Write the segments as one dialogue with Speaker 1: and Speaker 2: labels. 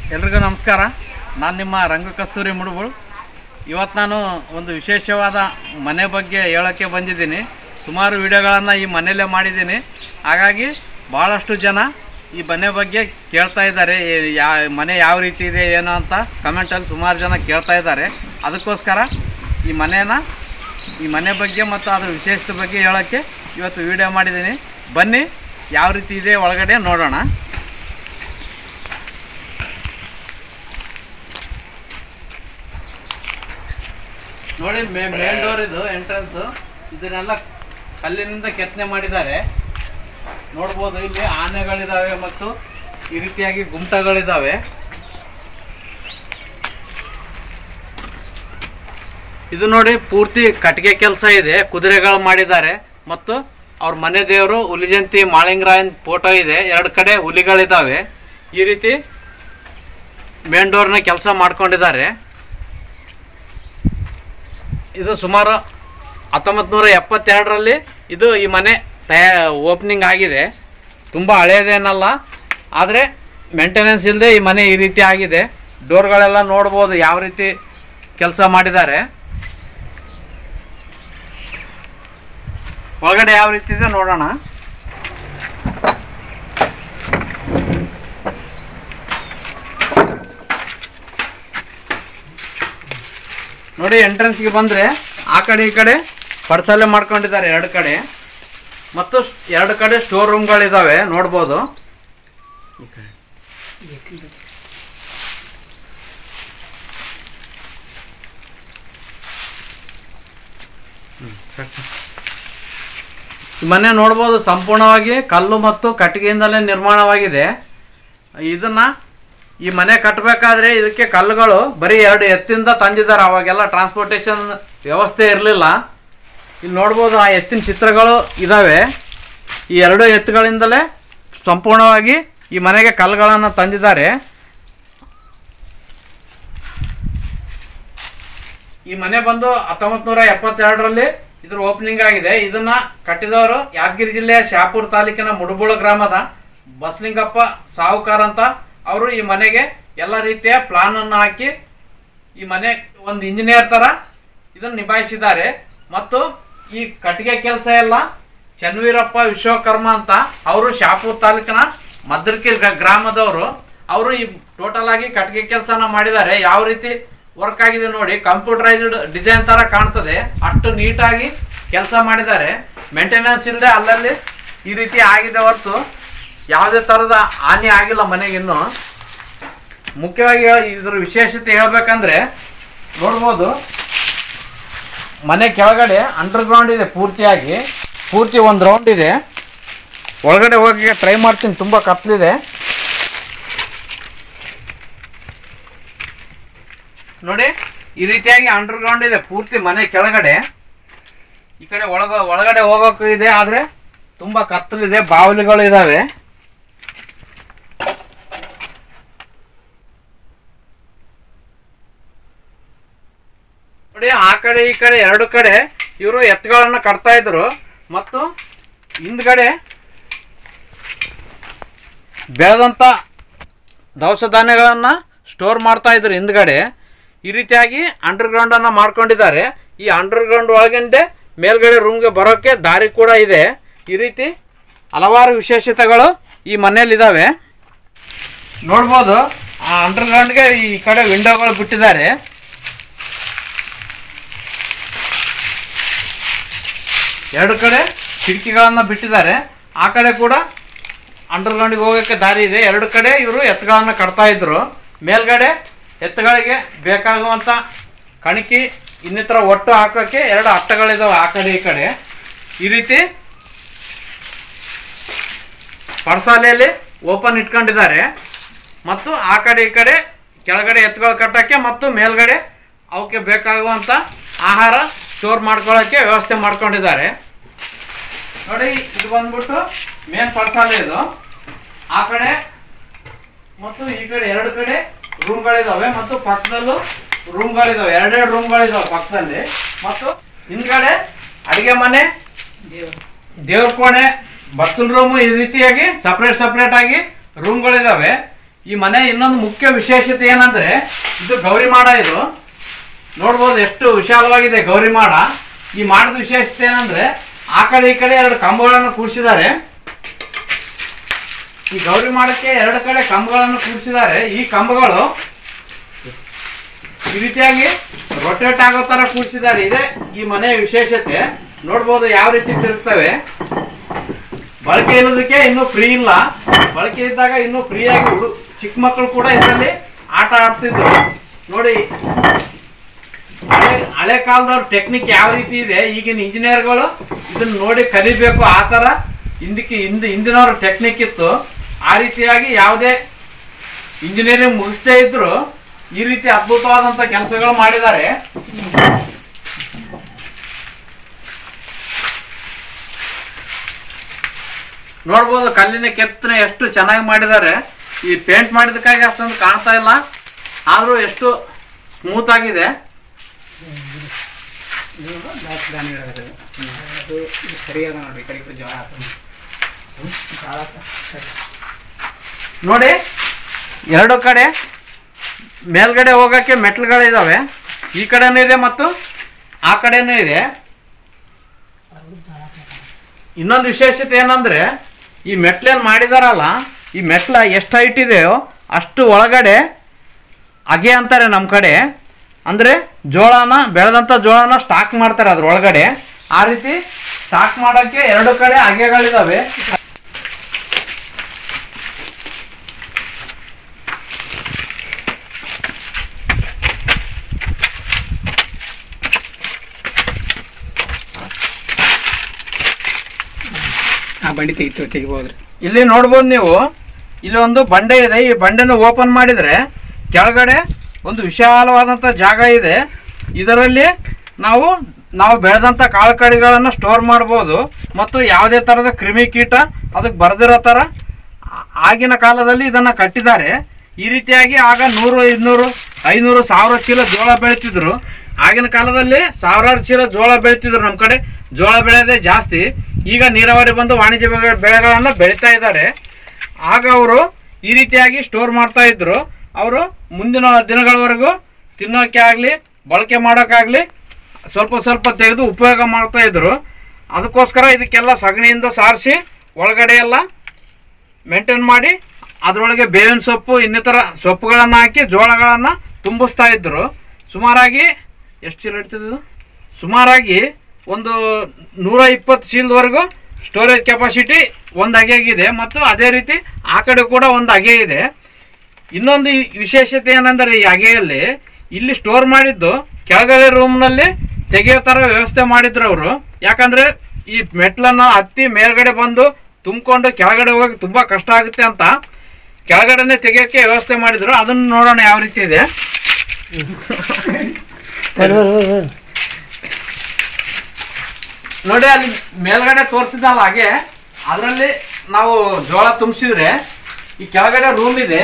Speaker 1: ಎಲ್ರಿಗೂ ನಮಸ್ಕಾರ ನಾನು ನಿಮ್ಮ ರಂಗ ಕಸ್ತೂರಿ ಮುಡುಬುಳು ಇವತ್ತು ನಾನು ಒಂದು ವಿಶೇಷವಾದ ಮನೆ ಬಗ್ಗೆ ಹೇಳೋಕ್ಕೆ ಬಂದಿದ್ದೀನಿ ಸುಮಾರು ವಿಡಿಯೋಗಳನ್ನು ಈ ಮನೆಯಲ್ಲೇ ಮಾಡಿದ್ದೀನಿ ಹಾಗಾಗಿ ಭಾಳಷ್ಟು ಜನ ಈ ಮನೆ ಬಗ್ಗೆ ಕೇಳ್ತಾ ಇದ್ದಾರೆ ಏ- ಯಾ ಮನೆ ಯಾವ ರೀತಿ ಇದೆ ಏನು ಅಂತ ಕಮೆಂಟಲ್ಲಿ ಸುಮಾರು ಜನ ಕೇಳ್ತಾ ಇದ್ದಾರೆ ಅದಕ್ಕೋಸ್ಕರ ಈ ಮನೇನ ಈ ಮನೆ ಬಗ್ಗೆ ಮತ್ತು ಅದ್ರ ವಿಶೇಷತೆ ಬಗ್ಗೆ ಹೇಳೋಕ್ಕೆ ಇವತ್ತು ವಿಡಿಯೋ ಮಾಡಿದ್ದೀನಿ ಬನ್ನಿ ಯಾವ ರೀತಿ ಇದೆ ಒಳಗಡೆ ನೋಡೋಣ ನೋಡಿ ಮೇ ಮೇನ್ ಡೋರ್ ಇದು ಎಂಟ್ರೆನ್ಸ್ ಇದನ್ನೆಲ್ಲ ಕಲ್ಲಿನಿಂದ ಕೆತ್ತನೆ ಮಾಡಿದ್ದಾರೆ ನೋಡ್ಬೋದು ಇಲ್ಲಿ ಆನೆಗಳಿದಾವೆ ಮತ್ತು ಈ ರೀತಿಯಾಗಿ ಗುಮ್ಟಗಳಿದಾವೆ ಇದು ನೋಡಿ ಪೂರ್ತಿ ಕಟ್ಟಿಗೆ ಕೆಲಸ ಇದೆ ಕುದುರೆಗಳು ಮಾಡಿದ್ದಾರೆ ಮತ್ತು ಅವ್ರ ಮನೆ ದೇವರು ಹುಲಿಜಂತಿ ಮಾಳಿಂಗರಾಯನ್ ಫೋಟೋ ಇದೆ ಎರಡು ಕಡೆ ಹುಲಿಗಳಿದ್ದಾವೆ ಈ ರೀತಿ ಮೇನ್ ಡೋರ್ನ ಕೆಲಸ ಮಾಡ್ಕೊಂಡಿದ್ದಾರೆ ಇದು ಸುಮಾರು ಹತ್ತೊಂಬತ್ತು ನೂರ ಎಪ್ಪತ್ತೆರಡರಲ್ಲಿ ಇದು ಈ ಮನೆ ತಯಾ ಓಪನಿಂಗ್ ಆಗಿದೆ ತುಂಬ ಹಳೆಯದೇನಲ್ಲ ಆದರೆ ಮೇಂಟೆನೆನ್ಸ್ ಇಲ್ಲದೆ ಈ ಮನೆ ಈ ರೀತಿ ಆಗಿದೆ ಡೋರ್ಗಳೆಲ್ಲ ನೋಡ್ಬೋದು ಯಾವ ರೀತಿ ಕೆಲಸ ಮಾಡಿದ್ದಾರೆ ಒಳಗಡೆ ಯಾವ ರೀತಿ ಇದೆ ನೋಡೋಣ ನೋಡಿ ಎಂಟ್ರೆನ್ಸ್ಗೆ ಬಂದರೆ ಆ ಕಡೆ ಈ ಕಡೆ ಪಡ್ಸಲೆ ಮಾಡ್ಕೊಂಡಿದ್ದಾರೆ ಎರಡು ಕಡೆ ಮತ್ತು ಸ್- ಎರಡು ಕಡೆ ಸ್ಟೋರ್ ರೂಮ್ಗಳಿದ್ದಾವೆ ನೋಡ್ಬೋದು ಈ ಮನೆ ನೋಡ್ಬೋದು ಸಂಪೂರ್ಣವಾಗಿ ಕಲ್ಲು ಮತ್ತು ಕಟ್ಟಿಗೆಯಿಂದಲೇ ನಿರ್ಮಾಣವಾಗಿದೆ ಇದನ್ನ ಈ ಮನೆ ಕಟ್ಟಬೇಕಾದ್ರೆ ಇದಕ್ಕೆ ಕಲ್ಲುಗಳು ಬರೀ ಎರಡು ಎತ್ತಿಂದ ತಂದಿದ್ದಾರೆ ಅವಾಗೆಲ್ಲ ಟ್ರಾನ್ಸ್ಪೋರ್ಟೇಷನ್ ವ್ಯವಸ್ಥೆ ಇರಲಿಲ್ಲ ಇಲ್ಲಿ ನೋಡ್ಬೋದು ಆ ಎತ್ತಿನ ಚಿತ್ರಗಳು ಇದ್ದಾವೆ ಈ ಎರಡು ಎತ್ತುಗಳಿಂದಲೇ ಸಂಪೂರ್ಣವಾಗಿ ಈ ಮನೆಗೆ ಕಲ್ಲುಗಳನ್ನು ತಂದಿದ್ದಾರೆ ಈ ಮನೆ ಬಂದು ಹತ್ತೊಂಬತ್ತು ನೂರ ಎಪ್ಪತ್ತೆರಡರಲ್ಲಿ ಇದ್ರ ಓಪನಿಂಗ್ ಆಗಿದೆ ಇದನ್ನ ಕಟ್ಟಿದವರು ಯಾದಗಿರಿ ಜಿಲ್ಲೆಯ ಶಾಪುರ್ ತಾಲೂಕಿನ ಮುಡುಬುಳ ಗ್ರಾಮದ ಬಸಲಿಂಗಪ್ಪ ಸಾಹುಕಾರ್ ಅಂತ ಅವರು ಈ ಮನೆಗೆ ಎಲ್ಲ ರೀತಿಯ ಪ್ಲಾನ್ ಅನ್ನು ಹಾಕಿ ಈ ಮನೆ ಒಂದು ಇಂಜಿನಿಯರ್ ತರ ಇದನ್ನು ನಿಭಾಯಿಸಿದ್ದಾರೆ ಮತ್ತು ಈ ಕಟ್ಟಿಗೆ ಕೆಲಸ ಎಲ್ಲ ಚನ್ನವೀರಪ್ಪ ವಿಶ್ವಕರ್ಮ ಅಂತ ಅವರು ಶಾಪುರ್ ತಾಲೂಕಿನ ಮದ್ರಕಿ ಗ್ರಾಮದವರು ಅವರು ಈ ಟೋಟಲ್ ಆಗಿ ಕಟ್ಟಿಗೆ ಕೆಲಸನ ಮಾಡಿದ್ದಾರೆ ಯಾವ ರೀತಿ ವರ್ಕ್ ಆಗಿದೆ ನೋಡಿ ಕಂಪ್ಯೂಟರೈಸ್ಡ್ ಡಿಸೈನ್ ತರ ಕಾಣ್ತದೆ ಅಷ್ಟು ನೀಟಾಗಿ ಕೆಲಸ ಮಾಡಿದ್ದಾರೆ ಮೇಂಟೆನೆನ್ಸ್ ಇಲ್ಲದೆ ಅಲ್ಲಲ್ಲಿ ಈ ರೀತಿ ಆಗಿದೆ ಹೊರತು ಯಾವುದೇ ಥರದ ಹಾನಿ ಆಗಿಲ್ಲ ಮನೆಗಿನ್ನು ಮುಖ್ಯವಾಗಿ ಹೇಳ್- ಇದ್ರ ವಿಶೇಷತೆ ಹೇಳ್ಬೇಕಂದ್ರೆ ನೋಡ್ಬೋದು ಮನೆ ಕೆಳಗಡೆ ಅಂಡರ್ಗ್ರೌಂಡ್ ಇದೆ ಪೂರ್ತಿಯಾಗಿ ಪೂರ್ತಿ ಒಂದು ರೌಂಡ್ ಇದೆ ಒಳಗಡೆ ಹೋಗಿ ಟ್ರೈ ಮಾಡ್ತೀನಿ ತುಂಬ ಕತ್ಲಿದೆ ನೋಡಿ ಈ ರೀತಿಯಾಗಿ ಅಂಡರ್ಗ್ರೌಂಡ್ ಇದೆ ಪೂರ್ತಿ ಮನೆ ಕೆಳಗಡೆ ಈ ಕಡೆ ಒಳಗ ಒಳಗಡೆ ಹೋಗೋಕ್ಕೂ ಇದೆ ಆದರೆ ತುಂಬ ಕತ್ತಲಿದೆ ಬಾವಲಿಗಳು ಇದ್ದಾವೆ ನೋಡಿ ಆ ಕಡೆ ಈ ಕಡೆ ಎರಡು ಕಡೆ ಇವರು ಎತ್ತುಗಳನ್ನ ಕಟ್ತಾ ಇದ್ರು ಮತ್ತು ಹಿಂದ್ಗಡೆ ಬೆಳೆದಂಥ ದವಸ ಧಾನ್ಯಗಳನ್ನು ಸ್ಟೋರ್ ಮಾಡ್ತಾ ಇದ್ರು ಹಿಂದ್ಗಡೆ ಈ ರೀತಿಯಾಗಿ ಅಂಡರ್ಗ್ರೌಂಡನ್ನು ಮಾಡ್ಕೊಂಡಿದ್ದಾರೆ ಈ ಅಂಡರ್ಗ್ರೌಂಡ್ ಒಳಗಂಡೆ ಮೇಲ್ಗಡೆ ರೂಮ್ಗೆ ಬರೋಕ್ಕೆ ದಾರಿ ಕೂಡ ಇದೆ ಈ ರೀತಿ ಹಲವಾರು ವಿಶೇಷತೆಗಳು ಈ ಮನೆಯಲ್ಲಿದ್ದಾವೆ ನೋಡ್ಬೋದು ಆ ಅಂಡರ್ಗ್ರೌಂಡ್ಗೆ ಈ ಕಡೆ ವಿಂಡೋಗಳು ಬಿಟ್ಟಿದ್ದಾರೆ ಎರಡು ಕಡೆ ಕಿಟಕಿಗಳನ್ನು ಬಿಟ್ಟಿದ್ದಾರೆ ಆ ಕಡೆ ಕೂಡ ಅಂಡರ್ಗ್ರೌಂಡಿಗೆ ಹೋಗೋಕ್ಕೆ ದಾರಿ ಇದೆ ಎರಡು ಕಡೆ ಇವರು ಎತ್ತುಗಳನ್ನು ಕಟ್ತಾ ಇದ್ರು ಮೇಲ್ಗಡೆ ಎತ್ತುಗಳಿಗೆ ಬೇಕಾಗುವಂಥ ಕಣಿಕಿ ಇನ್ನಿತರ ಒಟ್ಟು ಹಾಕೋಕ್ಕೆ ಎರಡು ಅಟ್ಟಗಳಿದಾವೆ ಆ ಕಡೆ ಈ ಕಡೆ ಈ ರೀತಿ ಪಡಸಾಲೆಯಲ್ಲಿ ಓಪನ್ ಇಟ್ಕೊಂಡಿದ್ದಾರೆ ಮತ್ತು ಆ ಕಡೆ ಈ ಕಡೆ ಕೆಳಗಡೆ ಎತ್ತುಗಳು ಕಟ್ಟೋಕ್ಕೆ ಮತ್ತು ಮೇಲ್ಗಡೆ ಅವಕ್ಕೆ ಬೇಕಾಗುವಂಥ ಆಹಾರ ಸ್ಟೋರ್ ಮಾಡ್ಕೊಳ್ಳೋಕ್ಕೆ ವ್ಯವಸ್ಥೆ ಮಾಡ್ಕೊಂಡಿದ್ದಾರೆ ನೋಡಿ ಇದು ಬಂದ್ಬಿಟ್ಟು ಮೇನ್ ಪಡಸಾಲೆ ಇದು ಆ ಕಡೆ ಮತ್ತು ಈ ಕಡೆ ಎರಡು ಕಡೆ ರೂಮ್ಗಳಿದಾವೆ ಮತ್ತು ಪಕ್ಕದಲ್ಲೂ ರೂಮ್ಗಳಿದಾವೆ ಎರಡೆರಡು ರೂಮ್ಗಳಿದಾವೆ ಪಕ್ಕದಲ್ಲಿ ಮತ್ತು ಹಿಂದ್ಗಡೆ ಅಡಿಗೆ ಮನೆ ದೇವ್ರ ಕೋಣೆ ಬತ್ತಲ್ ರೂಮು ಈ ರೀತಿಯಾಗಿ ಸಪ್ರೇಟ್ ಸಪ್ರೇಟ್ ಆಗಿ ರೂಮ್ಗಳಿದಾವೆ ಈ ಮನೆ ಇನ್ನೊಂದು ಮುಖ್ಯ ವಿಶೇಷತೆ ಏನಂದ್ರೆ ಇದು ಗೌರಿ ಮಾಡ ಇದು ನೋಡ್ಬೋದು ಎಷ್ಟು ವಿಶಾಲವಾಗಿದೆ ಗೌರಿ ಮಾಡ ಈ ಮಾಡದ ವಿಶೇಷತೆ ಏನಂದ್ರೆ ಆ ಕಡೆ ಈ ಕಡೆ ಎರಡು ಕಂಬಗಳನ್ನು ಕೂಡಿಸಿದ್ದಾರೆ ಈ ಗೌರಿ ಮಾಡಕ್ಕೆ ಎರಡು ಕಡೆ ಕಂಬಗಳನ್ನು ಕೂಡಿಸಿದ್ದಾರೆ ಈ ಕಂಬಗಳು ಈ ರೀತಿಯಾಗಿ ರೊಟೇಟ್ ಆಗೋ ತರ ಕೂಡಿಸಿದ್ದಾರೆ ಇದೆ ಈ ಮನೆಯ ವಿಶೇಷತೆ ನೋಡ್ಬೋದು ಯಾವ ರೀತಿ ತಿರುಗ್ತವೆ ಬಳಕೆ ಇಲ್ಲದಕ್ಕೆ ಇನ್ನೂ ಫ್ರೀ ಇಲ್ಲ ಬಳಕೆ ಇದ್ದಾಗ ಇನ್ನೂ ಫ್ರೀ ಆಗಿ ಹುಡು ಚಿಕ್ಕ ಮಕ್ಕಳು ಕೂಡ ಇದರಲ್ಲಿ ಆಟ ಆಡ್ತಿದ್ರು ನೋಡಿ ಹಳೆ ಹಳೆ ಕಾಲದವ್ರ ಟೆಕ್ನಿಕ್ ಯಾವ ರೀತಿ ಇದೆ ಈಗಿನ ಇಂಜಿನಿಯರ್ಗಳು ಇದನ್ನ ನೋಡಿ ಕಲಿಬೇಕು ಆ ಥರ ಹಿಂದಕ್ಕೆ ಹಿಂದ ಹಿಂದಿನವ್ರ ಟೆಕ್ನಿಕ್ ಇತ್ತು ಆ ರೀತಿಯಾಗಿ ಯಾವುದೇ ಇಂಜಿನಿಯರಿಂಗ್ ಮುಗಿಸ್ದೇ ಇದ್ರು ಈ ರೀತಿ ಅದ್ಭುತವಾದಂಥ ಕೆಲಸಗಳು ಮಾಡಿದ್ದಾರೆ ನೋಡ್ಬೋದು ಕಲ್ಲಿನ ಕೆತ್ತನೆ ಎಷ್ಟು ಚೆನ್ನಾಗಿ ಮಾಡಿದ್ದಾರೆ ಈ ಪೇಂಟ್ ಮಾಡಿದಕ್ಕಾಗಿ ಅಷ್ಟೊಂದು ಕಾಣ್ತಾ ಇಲ್ಲ ಆದರೂ ಎಷ್ಟು ಸ್ಮೂತ್ ಆಗಿದೆ
Speaker 2: ಇದು ಬ್ಯಾಕ್ ದಾನಿ ಹೇಳಕತ್ತದ ಅದು ಇದು ಸರಿಯಾದ ನೋಡ್ರಿ ಈ ಕಡೆ ಈ ಕಡೆ ಜೋಳ ಹಾಕೋದು ಭಾಳ ಸರಿ
Speaker 1: ನೋಡಿ ಎರಡು ಕಡೆ ಮೇಲ್ಗಡೆ ಹೋಗೋಕ್ಕೆ ಮೆಟ್ಲುಗಳಿದಾವೆ ಈ ಕಡೆನೂ ಇದೆ ಮತ್ತು ಆ ಕಡೆನೂ ಇದೆ ಇನ್ನೊಂದು ವಿಶೇಷತೆ ಏನಂದ್ರೆ ಈ ಮೆಟ್ಲೇನು ಮಾಡಿದಾರಲ್ಲ ಈ ಮೆಟ್ಲ ಎಷ್ಟು ಹೈಟ್ ಇದೆಯೋ ಅಷ್ಟು ಒಳಗಡೆ ಅಗೆ ಅಂತಾರೆ ನಮ್ಮ ಕಡೆ ಅಂದರೆ ಜೋಳನ ಬೆಳೆದಂಥ ಜೋಳನ ಸ್ಟಾಕ್ ಮಾಡ್ತಾರೆ ಅದ್ರ ಒಳಗಡೆ ಆ ರೀತಿ ಸ್ಟಾಕ್ ಮಾಡೋಕ್ಕೆ ಎರಡು ಕಡೆ ಅಗೆಗಳಿದಾವೆ
Speaker 2: ಆ ಬಂಡಿ ತೆಗಿತು ತೆಗಿಬೋದ್ರಿ
Speaker 1: ಇಲ್ಲಿ ನೋಡ್ಬೋದು ನೀವು ಇಲ್ಲಿ ಒಂದು ಬಂಡೆ ಇದೆ ಈ ಬಂಡೆನ ಓಪನ್ ಮಾಡಿದರೆ ಕೆಳಗಡೆ ಒಂದು ವಿಶಾಲವಾದಂಥ ಜಾಗ ಇದೆ ಇದರಲ್ಲಿ ನಾವು ನಾವು ಬೆಳೆದಂಥ ಕಾಳು ಕಡಿಗಳನ್ನು ಸ್ಟೋರ್ ಮಾಡ್ಬೋದು ಮತ್ತು ಯಾವುದೇ ಥರದ ಕ್ರಿಮಿಕೀಟ ಅದಕ್ಕೆ ಬರದಿರೋ ಥರ ಆ- ಆಗಿನ ಕಾಲದಲ್ಲಿ ಇದನ್ನು ಕಟ್ಟಿದ್ದಾರೆ ಈ ರೀತಿಯಾಗಿ ಆಗ ನೂರು ಇನ್ನೂರು ಐನೂರು ಸಾವಿರ ಚೀಲ ಜೋಳ ಬೆಳಿತಿದ್ರು ಆಗಿನ ಕಾಲದಲ್ಲಿ ಸಾವಿರಾರು ಚೀಲ ಜೋಳ ಬೆಳಿತಿದ್ರು ನಮ್ಮ ಕಡೆ ಜೋಳ ಬೆಳೆಯೋದೇ ಜಾಸ್ತಿ ಈಗ ನೀರಾವರಿ ಬಂದು ವಾಣಿಜ್ಯ ಬೆಳೆ ಬೆಳೆಗಳನ್ನು ಬೆಳೀತಾ ಇದ್ದಾರೆ ಆಗ ಅವರು ಈ ರೀತಿಯಾಗಿ ಸ್ಟೋರ್ ಮಾಡ್ತಾ ಇದ್ರು ಅವರು ಮುಂದಿನ ದಿನಗಳವರೆಗೂ ತಿನ್ನೋಕೆ ಆಗಲಿ ಬಳಕೆ ಮಾಡೋಕ್ಕಾಗಲಿ ಸ್ವಲ್ಪ ಸ್ವಲ್ಪ ತೆಗೆದು ಉಪಯೋಗ ಮಾಡ್ತಾ ಇದ್ರು ಅದಕ್ಕೋಸ್ಕರ ಇದಕ್ಕೆಲ್ಲ ಸಗಣಿಯಿಂದ ಸಾರಿಸಿ ಒಳಗಡೆ ಎಲ್ಲ ಮೇಂಟೈನ್ ಮಾಡಿ ಅದರೊಳಗೆ ಬೇವಿನ ಸೊಪ್ಪು ಇನ್ನಿತರ ಸೊಪ್ಪುಗಳನ್ನು ಹಾಕಿ ಜೋಳಗಳನ್ನು ತುಂಬಿಸ್ತಾ ಇದ್ದರು ಸುಮಾರಾಗಿ ಎಷ್ಟು ಚೀಲ ಇಡ್ತಿದ್ದು ಸುಮಾರಾಗಿ ಒಂದು ನೂರ ಇಪ್ಪತ್ತು ಚೀಲದವರೆಗೂ ಸ್ಟೋರೇಜ್ ಕೆಪಾಸಿಟಿ ಒಂದು ಅಗೆಗಿದೆ ಮತ್ತು ಅದೇ ರೀತಿ ಆ ಕಡೆ ಕೂಡ ಒಂದು ಅಗೆ ಇದೆ ಇನ್ನೊಂದು ಈ ವಿಶೇಷತೆ ಏನಂದರೆ ಈ ಅಗೆಯಲ್ಲಿ ಇಲ್ಲಿ ಸ್ಟೋರ್ ಮಾಡಿದ್ದು ಕೆಳಗಡೆ ರೂಮ್ನಲ್ಲಿ ತೆಗೆಯೋ ಥರ ವ್ಯವಸ್ಥೆ ಮಾಡಿದ್ರು ಅವರು ಯಾಕಂದರೆ ಈ ಮೆಟ್ಲನ್ನು ಹತ್ತಿ ಮೇಲ್ಗಡೆ ಬಂದು ತುಂಬಿಕೊಂಡು ಕೆಳಗಡೆ ಹೋಗಿ ತುಂಬ ಕಷ್ಟ ಆಗುತ್ತೆ ಅಂತ ಕೆಳಗಡೆನೆ ತೆಗೆಯೋಕ್ಕೆ ವ್ಯವಸ್ಥೆ ಮಾಡಿದ್ರು ಅದನ್ನು ನೋಡೋಣ ಯಾವ ರೀತಿ ಇದೆ ನೋಡಿ ಅಲ್ಲಿ ಮೇಲ್ಗಡೆ ತೋರಿಸಿದಲ್ಲ ಹಾಗೆ ಅದರಲ್ಲಿ ನಾವು ಜೋಳ ತುಂಬಿಸಿದ್ರೆ ಈ ಕೆಳಗಡೆ ರೂಮ್ ಇದೆ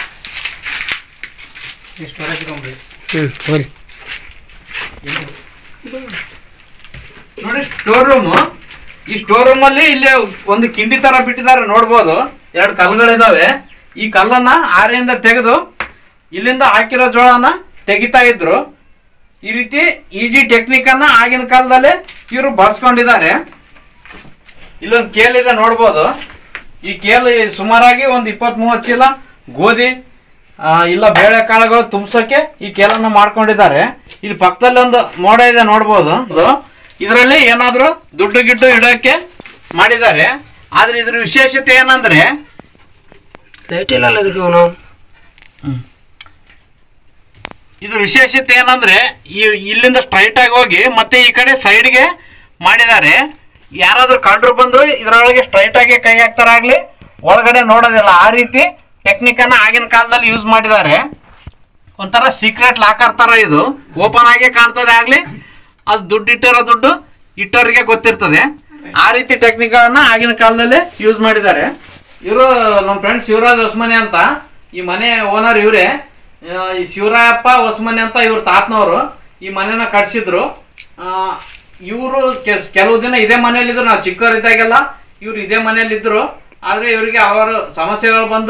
Speaker 2: ಈ ಸ್ಟೋರೇಜ್ ರೂಮ್ ರೀ
Speaker 3: ಹ್ಞೂ ಹೋರಿ
Speaker 1: ನೋಡಿ ಸ್ಟೋರ್ ರೂಮ್ ಈ ಸ್ಟೋರ್ ರೂಮ್ ಅಲ್ಲಿ ಇಲ್ಲಿ ಒಂದು ಕಿಂಡಿ ತರ ಬಿಟ್ಟಿದ್ದಾರೆ ನೋಡ್ಬೋದು ಎರಡು ಕಲ್ಲುಗಳಿದಾವೆ ಈ ಕಲ್ಲನ್ನ ಆರೆಯಿಂದ ತೆಗೆದು ಇಲ್ಲಿಂದ ಹಾಕಿರೋ ಜೋಳನ ತೆಗಿತಾ ಇದ್ರು ಈ ರೀತಿ ಈಜಿ ಟೆಕ್ನಿಕ್ ಅನ್ನ ಆಗಿನ ಕಾಲದಲ್ಲಿ ಇವರು ಬಳಸ್ಕೊಂಡಿದ್ದಾರೆ ಇಲ್ಲೊಂದು ಕೇಲ್ ಇದೆ ನೋಡ್ಬೋದು ಈ ಕೇಲ್ ಸುಮಾರಾಗಿ ಒಂದು ಇಪ್ಪತ್ತ್ ಮೂವತ್ತು ಚೀಲ ಗೋಧಿ ಆ, ಇಲ್ಲ ಬೇಳೆಕಾಳುಗಳು ತುಂಬಿಸೋಕೆ ಈ ಕೇಲನ್ನು ಮಾಡ್ಕೊಂಡಿದ್ದಾರೆ ಇಲ್ಲಿ ಪಕ್ಕದಲ್ಲಿ ಒಂದು ಮೋಡ ಇದೆ ನೋಡ್ಬೋದು ಇದರಲ್ಲಿ ಏನಾದರೂ ದುಡ್ಡು ಗಿಡ್ಡು ಇಡೋಕೆ ಮಾಡಿದ್ದಾರೆ ಆದ್ರೆ ಇದ್ರ ವಿಶೇಷತೆ ಏನಂದ್ರೆ
Speaker 3: ಲೈಟ್ ಇಲ್ಲಲ್ಲ ಇದಕ್ಕೆ ನಾವು
Speaker 1: ಇದ್ರ ವಿಶೇಷತೆ ಏನಂದ್ರೆ ಈ ಇಲ್ಲಿಂದ ಸ್ಟ್ರೈಟ್ ಆಗಿ ಹೋಗಿ ಮತ್ತೆ ಈ ಕಡೆ ಸೈಡ್ಗೆ ಮಾಡಿದ್ದಾರೆ ಯಾರಾದ್ರೂ ಕಳ್ಳರು ಬಂದ್ರು ಇದರೊಳಗೆ ಸ್ಟ್ರೈಟ್ ಆಗಿ ಕೈ ಹಾಕ್ತಾರಾಗ್ಲಿ ಒಳಗಡೆ ನೋಡೋದಿಲ್ಲ ಆ ರೀತಿ ಟೆಕ್ನಿಕ್ ಅನ್ನ ಆಗಿನ ಕಾಲದಲ್ಲಿ ಯೂಸ್ ಮಾಡಿದ್ದಾರೆ ಒಂಥರ ಸೀಕ್ರೆಟ್ ಲಾಕರ್ ತರ ಇದು ಓಪನ್ ಆಗಿ ಕಾಣ್ತದೆ ಆಗ್ಲಿ ಅದು ದುಡ್ಡು ಇಟ್ಟಿರೋ ದುಡ್ಡು ಇಟ್ಟೋರಿಗೆ ಗೊತ್ತಿರ್ತದೆ ಆ ರೀತಿ ಟೆಕ್ನಿಕ್ಗಳನ್ನ ಆಗಿನ ಕಾಲದಲ್ಲಿ ಯೂಸ್ ಮಾಡಿದ್ದಾರೆ ಇವರು ನಮ್ಮ ಫ್ರೆಂಡ್ ಶಿವರಾಜ್ ಹೊಸ್ಮನೆ ಅಂತ ಈ ಮನೆ ಓನರ್ ಇವರೇ ಈ ಶಿವರಾಯಪ್ಪ ಹೊಸ್ಮನೆ ಅಂತ ಇವ್ರ ತಾತನವರು ಈ ಮನೆನ ಕಟ್ಸಿದ್ರು ಇವರು ಕೆಲವು ದಿನ ಇದೇ ಮನೇಲಿದ್ರು ನಾವು ಚಿಕ್ಕವರಿದ್ದಾಗೆಲ್ಲ ಇವ್ರು ಇದೇ ಮನೇಲಿದ್ರು ಆದ್ರೆ ಇವರಿಗೆ ಹಲವಾರು ಸಮಸ್ಯೆಗಳು ಬಂದು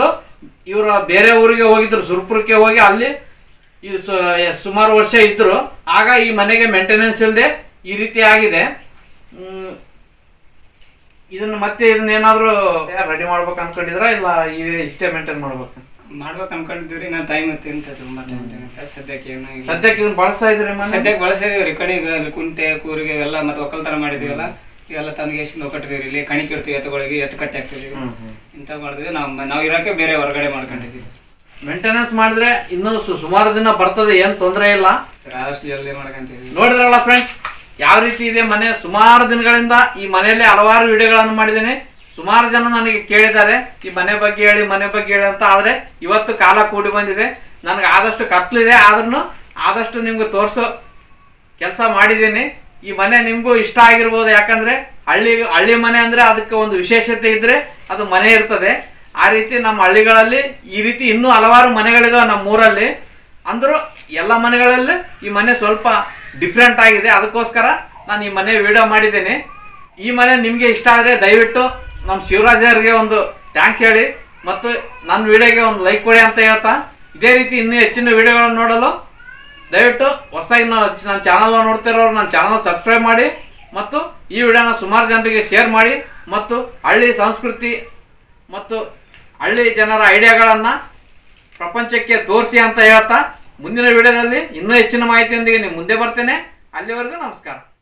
Speaker 1: ಇವರು ಬೇರೆ ಊರಿಗೆ ಹೋಗಿದ್ರು ಸುರ್ಪುರಕ್ಕೆ ಹೋಗಿ ಅಲ್ಲಿ ಈ ಸು- ಸುಮಾರು ವರ್ಷ ಇದ್ರು ಆಗ ಈ ಮನೆಗೆ ಮೇಂಟೆನೆನ್ಸ್ ಇಲ್ಲದೆ ಈ ರೀತಿ ಆಗಿದೆ ಮ್, ಇದನ್ನ ಮತ್ತೆ ಇದನ್ನ ಏನಾದ್ರು ರೆಡಿ ಮಾಡ್ಬೇಕು ಅನ್ಕೊಂಡಿದ್ರ ಇಲ್ಲ ಈ ಇಷ್ಟೇ ಮೇಂಟೈನ್ ಮಾಡ್ಬೇಕು
Speaker 2: ಮಾಡ್ಬೇಕು ಅನ್ಕೊಂಡಿದ್ವಿ ನಾವು ಟೈಮ್ ತಿಂತ ತುಂಬಾ ಟೈಮ್ ಅಂತ ಸದ್ಯಕ್ಕೆ ಏನು ಇಲ್ಲ.
Speaker 1: ಸದ್ಯಕ್ಕೆ ಇದನ್ನ ಬಳಸ್ತಾ ಇದ್ರಿ ಮನೆ
Speaker 2: ಸದ್ಯಕ್ಕೆ ಬಳಸಿದೀವಿ ಕಣಿಗೆ ಅಲ್ಲಿ ಕುಂಟೆ ಕೂರಿಗೆ ಎಲ್ಲ ಮತ್ತೆ ಒಕ್ಕಲ್ತನ ಮಾಡಿದೀವಲ್ಲ ಇವೆಲ್ಲ ತಂದು ಎಷ್ಟು ಕಟ್ಟಿದೀವಿ ಇಲ್ಲಿ ಕಣಿ ಇಡ್ತೀವಿ ಎತ್ತುಗಳಿಗೆ ಎತ್ತು ಕಟ್ಟಿ ಹಾಕ್ತಿದೀವಿ
Speaker 1: ಹ್ಮ್, ಹ್ಮ್.
Speaker 2: ಇಂಥ ಮಾಡಿದ್ವಿ ನಾವು ನಾವು ಇರೋಕೆ ಬೇರೆ ಹೊರಗಡೆ ಮಾಡ್ಕೊಂಡಿದ್ದೀವಿ
Speaker 1: ಮೇಂಟೆನೆನ್ಸ್ ಮಾಡಿದ್ರೆ ಇನ್ನೂ ಸು- ಸುಮಾರು ದಿನ ಬರ್ತದೆ ಏನ್ ತೊಂದರೆ ಇಲ್ಲ
Speaker 2: ಆದಷ್ಟು ಜಲ್ದಿ ಮಾಡ್ಕೊಂತೀವಿ
Speaker 1: ನೋಡಿದ್ರಲ್ಲ ಫ್ರೆಂಡ್ಸ್ ಯಾವ ರೀತಿ ಇದೆ ಮನೆ ಸುಮಾರು ದಿನಗಳಿಂದ ಈ ಮನೆಯಲ್ಲಿ ಹಲವಾರು ವಿಡಿಯೋಗಳನ್ನು ಮಾಡಿದ್ದೀನಿ ಸುಮಾರು ಜನ ನನಗೆ ಕೇಳಿದ್ದಾರೆ ಈ ಮನೆ ಬಗ್ಗೆ ಹೇಳಿ ಮನೆ ಬಗ್ಗೆ ಹೇಳಿ ಅಂತ ಆದ್ರೆ ಇವತ್ತು ಕಾಲ ಕೂಡಿ ಬಂದಿದೆ ನನಗೆ ಆದಷ್ಟು ಕತ್ಲಿದೆ ಆದ್ರೂ ಆದಷ್ಟು ನಿಮ್ಗೆ ತೋರಿಸೋ ಕೆಲಸ ಮಾಡಿದ್ದೀನಿ ಈ ಮನೆ ನಿಮಗೂ ಇಷ್ಟ ಆಗಿರ್ಬೋದು ಯಾಕಂದ್ರೆ ಹಳ್ಳಿ ಹಳ್ಳಿ ಮನೆ ಅಂದ್ರೆ ಅದಕ್ಕೆ ಒಂದು ವಿಶೇಷತೆ ಇದ್ರೆ ಅದು ಮನೆ ಇರ್ತದೆ ಆ ರೀತಿ ನಮ್ಮ ಹಳ್ಳಿಗಳಲ್ಲಿ ಈ ರೀತಿ ಇನ್ನೂ ಹಲವಾರು ಮನೆಗಳಿದಾವೆ ನಮ್ಮ ಊರಲ್ಲಿ ಅಂದರೂ ಎಲ್ಲ ಮನೆಗಳಲ್ಲಿ ಈ ಮನೆ ಸ್ವಲ್ಪ ಡಿಫ್ರೆಂಟ್ ಆಗಿದೆ ಅದಕ್ಕೋಸ್ಕರ ನಾನು ಈ ಮನೆ ವಿಡಿಯೋ ಮಾಡಿದ್ದೀನಿ ಈ ಮನೆ ನಿಮಗೆ ಇಷ್ಟ ಆದರೆ ದಯವಿಟ್ಟು ನಮ್ಮ ಶಿವರಾಜರಿಗೆ ಒಂದು ಥ್ಯಾಂಕ್ಸ್ ಹೇಳಿ ಮತ್ತು ನನ್ನ ವಿಡಿಯೋಗೆ ಒಂದು ಲೈಕ್ ಕೊಡಿ ಅಂತ ಹೇಳ್ತಾ ಇದೇ ರೀತಿ ಇನ್ನೂ ಹೆಚ್ಚಿನ ವಿಡಿಯೋಗಳನ್ನು ನೋಡಲು ದಯವಿಟ್ಟು ಹೊಸದಾಗಿ ನನ್ನ ಚಾನಲ್ ನೋಡ್ತಿರೋರು ನನ್ನ ಚಾನಲ್ ಸಬ್ಸ್ಕ್ರೈಬ್ ಮಾಡಿ ಮತ್ತು ಈ ವಿಡಿಯೋನ ಸುಮಾರು ಜನರಿಗೆ ಶೇರ್ ಮಾಡಿ ಮತ್ತು ಹಳ್ಳಿ ಸಂಸ್ಕೃತಿ ಮತ್ತು ಹಳ್ಳಿ ಜನರ ಐಡಿಯಾಗಳನ್ನು ಪ್ರಪಂಚಕ್ಕೆ ತೋರಿಸಿ ಅಂತ ಹೇಳ್ತಾ ಮುಂದಿನ ವಿಡಿಯೋದಲ್ಲಿ ಇನ್ನೂ ಹೆಚ್ಚಿನ ಮಾಹಿತಿಯೊಂದಿಗೆ ನಿಮ್ಮ ಮುಂದೆ ಬರ್ತೇನೆ ಅಲ್ಲಿವರೆಗೂ ನಮಸ್ಕಾರ